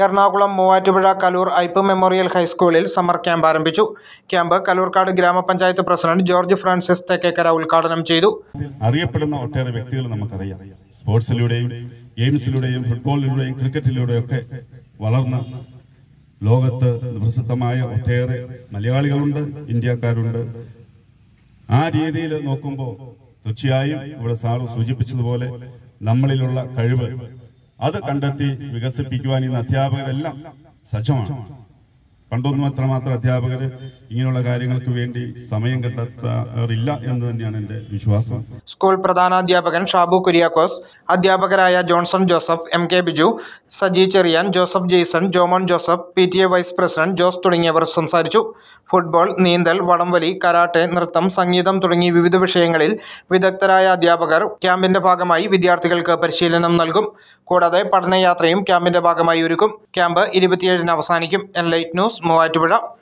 Ernakulam Muvattupuzha Kalloor Aippu memorial ഹൈസ്കൂളിൽ summer camp ആരംഭിച്ചു camp Kalloorkad ഗ്രാമപഞ്ചായത്ത് പ്രസിഡന്റ് ജോർജ് ഫ്രാൻസിസ് തെക്കേക്കര ഉദ്ഘാടനം ചെയ്തു അറിയപ്പെടുന്ന ഒട്ടേറെ വ്യക്തികൾ നമുക്കറിയാം സ്പോർട്സിലൂടെയും ഗെയിംസിലൂടെയും ഫുട്ബോളിലൂടെയും ക്രിക്കറ്റിലൂടെയും ഒക്കെ വളർന്ന് ലോകത്ത് പ്രസിദ്ധമായ ഒട്ടേറെ മലയാളികളുണ്ട് ഇന്ത്യക്കാരുണ്ട് ആ രീതിയിൽ നോക്കുമ്പോൾ തീർച്ചയായും ഇവിടെ സാറ് സൂചിപ്പിച്ചതുപോലെ നമ്മളിലുള്ള കഴിവ് അത് കണ്ടെത്തി വികസിപ്പിക്കുവാൻ ഇന്ന് അധ്യാപകരെല്ലാം സജ്ജമാണ് പണ്ടൊന്നും അത്രമാത്രം അധ്യാപകർ ഇങ്ങനെയുള്ള കാര്യങ്ങൾക്ക് വേണ്ടി സമയം കണ്ടെത്താറില്ല എന്ന് തന്നെയാണ് എൻ്റെ വിശ്വാസം സ്കൂൾ പ്രധാനാധ്യാപകൻ ഷാബു കുര്യാക്കോസ് അധ്യാപകരായ Johnson Joseph M K Biju Saji Cherian Joseph Jaison Jomon Joseph P T A vice president Jose തുടങ്ങിയവർ സംസാരിച്ചു ഫുട്ബോൾ നീന്തൽ വടംവലി കരാട്ടെ നൃത്തം സംഗീതം തുടങ്ങി വിവിധ വിഷയങ്ങളിൽ വിദഗ്ധരായ അധ്യാപകർ ക്യാമ്പിന്റെ ഭാഗമായി വിദ്യാർത്ഥികൾക്ക് പരിശീലനം നൽകും കൂടാതെ പഠനയാത്രയും ക്യാമ്പിന്റെ ഭാഗമായി ഒരുക്കും ക്യാമ്പ് ഇരുപത്തിയേഴിന് അവസാനിക്കും എൻ ലൈറ്റ് ന്യൂസ് മൂവാറ്റുപുഴ